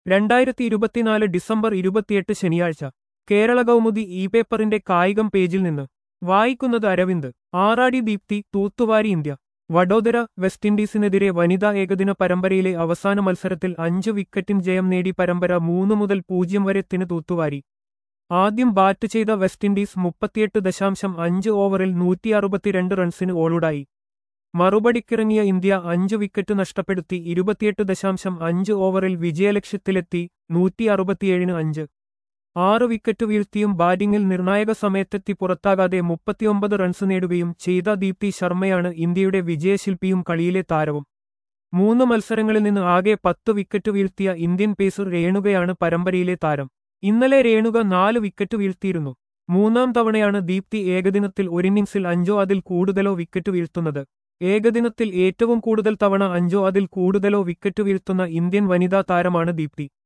രണ്ടായിരത്തി ഇരുപത്തിനാല് ഡിസംബർ ഇരുപത്തിയെട്ട് ശനിയാഴ്ച കേരള കൗമുദി ഇ പേപ്പറിന്റെ കായികം പേജിൽ നിന്ന് വായിക്കുന്നത് അരവിന്ദ് ആറാടി ദീപ്തി തൂത്തുവാരി ഇന്ത്യ വഡോദര വെസ്റ്റ് ഇൻഡീസിനെതിരെ വനിതാ ഏകദിന പരമ്പരയിലെ അവസാന മത്സരത്തിൽ അഞ്ച് വിക്കറ്റിൻ ജയം നേടി പരമ്പര മൂന്ന് മുതൽ പൂജ്യം വരെ ത്തിന് തൂത്തുവാരി ആദ്യം ബാറ്റ് ചെയ്ത വെസ്റ്റ് ഇൻഡീസ് മുപ്പത്തിയെട്ട് ദശാംശം അഞ്ച് ഓവറിൽ നൂറ്റി അറുപത്തിരണ്ട് റൺസിന് ഓളുടായി മറുപടിക്കിറങ്ങിയ ഇന്ത്യ അഞ്ച് വിക്കറ്റ് നഷ്ടപ്പെടുത്തി ഇരുപത്തിയെട്ട് ദശാംശം അഞ്ച് ഓവറിൽ വിജയലക്ഷ്യത്തിലെത്തി നൂറ്റി അറുപത്തിയേഴിന് അഞ്ച് ആറ് വിക്കറ്റ് വീഴ്ത്തിയും ബാറ്റിംഗിൽ നിർണായക സമയത്തെത്തി പുറത്താകാതെ മുപ്പത്തിയൊമ്പത് റൺസ് നേടുകയും ചെയ്ത ദീപ്തി ശർമ്മയാണ് ഇന്ത്യയുടെ വിജയശില്പിയും കളിയിലെ താരവും മൂന്ന് മത്സരങ്ങളിൽ നിന്ന് ആകെ പത്ത് വിക്കറ്റ് വീഴ്ത്തിയ ഇന്ത്യൻ പേസർ രേണുകയാണ് പരമ്പരയിലെ താരം ഇന്നലെ രേണുക നാല് വിക്കറ്റ് വീഴ്ത്തിയിരുന്നു മൂന്നാം തവണയാണ് ദീപ്തി ഏകദിനത്തിൽ ഒരിന്നിംഗ്സിൽ അഞ്ചോ അതിൽ കൂടുതലോ വിക്കറ്റ് വീഴ്ത്തുന്നത് ഏകദിനത്തിൽ ഏറ്റവും കൂടുതൽ തവണ അഞ്ചോ അതിൽ കൂടുതലോ വിക്കറ്റ് വീഴ്ത്തുന്ന ഇന്ത്യൻ വനിതാ താരമാണ് ദീപ്തി